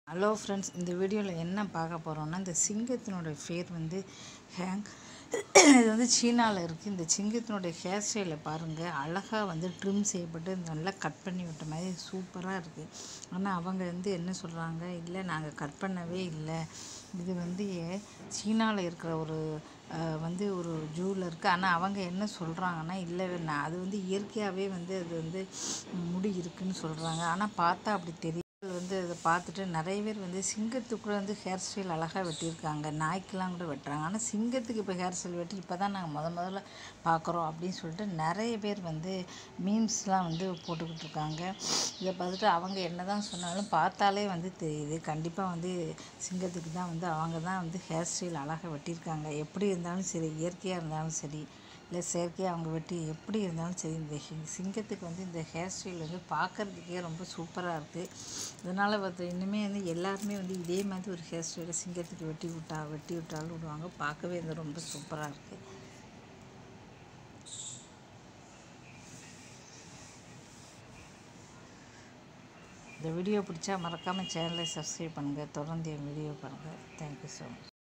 hello friends இந்த வீடியோவில் என்ன பார்க்க போகிறோம்னா இந்த சிங்கத்தினுடைய பேர் வந்து ஹேங் இது வந்து சீனாவில் இருக்குது இந்த சிங்கத்தினுடைய ஹேர் ஸ்டைலை பாருங்கள் அழகாக வந்து ட்ரிம் செய்யப்பட்டு நல்லா கட் பண்ணி விட்ட மாதிரி சூப்பராக இருக்குது ஆனால் அவங்க வந்து என்ன சொல்கிறாங்க இல்லை நாங்கள் கட் பண்ணவே இல்லை இது வந்து சீனாவில் இருக்கிற ஒரு அஹ், வந்து ஒரு ஜூவில் இருக்குது ஆனால் அவங்க என்ன சொல்கிறாங்கன்னா இல்லை நான் அது வந்து இயற்கையாகவே வந்து அது வந்து முடி இருக்குன்னு சொல்கிறாங்க ஆனால் பார்த்தா அப்படி தெரியும் வந்து அதை பார்த்துட்டு நிறைய பேர் வந்து சிங்கத்துக்கு கூட வந்து ஹேர் ஸ்டைல் அழகாக வெட்டியிருக்காங்க நாய்க்கெல்லாம் கூட வெட்டுறாங்க ஆனால் சிங்கத்துக்கு இப்போ ஹேர் ஸ்டைல் வெட்டி இப்போ தான் நாங்கள் முத முதல்ல பார்க்குறோம் அப்படின்னு சொல்லிட்டு நிறைய பேர் வந்து மீம்ஸ்லாம் வந்து போட்டுக்கிட்டு இருக்காங்க இதை பார்த்துட்டு அவங்க என்ன தான் சொன்னாலும் பார்த்தாலே வந்து தெரியுது கண்டிப்பாக வந்து சிங்கத்துக்கு தான் வந்து அவங்க தான் வந்து ஹேர் ஸ்டைல் அழகாக வெட்டியிருக்காங்க எப்படி இருந்தாலும் சரி இயற்கையாக இருந்தாலும் சரி இல்லை செயற்கையாக அவங்க வெட்டி எப்படி இருந்தாலும் சரி இந்த ஹி- சிங்கத்துக்கு வந்து இந்த ஹேர் ஸ்டைல் வந்து பார்க்கறதுக்கே ரொம்ப சூப்பராக இருக்குது அதனால் வந்து இன்னுமே வந்து எல்லாருமே வந்து இதே மாதிரி ஒரு ஹேர் ஸ்டைலை சிங்கத்துக்கு வெட்டி விட்டா வெட்டி விட்டாலும் விடுவாங்க பார்க்கவே வந்து ரொம்ப சூப்பராக இருக்குது இந்த வீடியோ பிடிச்சா மறக்காமல் சேனலை சப்ஸ்கிரைப் பண்ணுங்கள் தொடர்ந்து என் வீடியோ பாருங்கள் தேங்க்யூ ஸோ மச்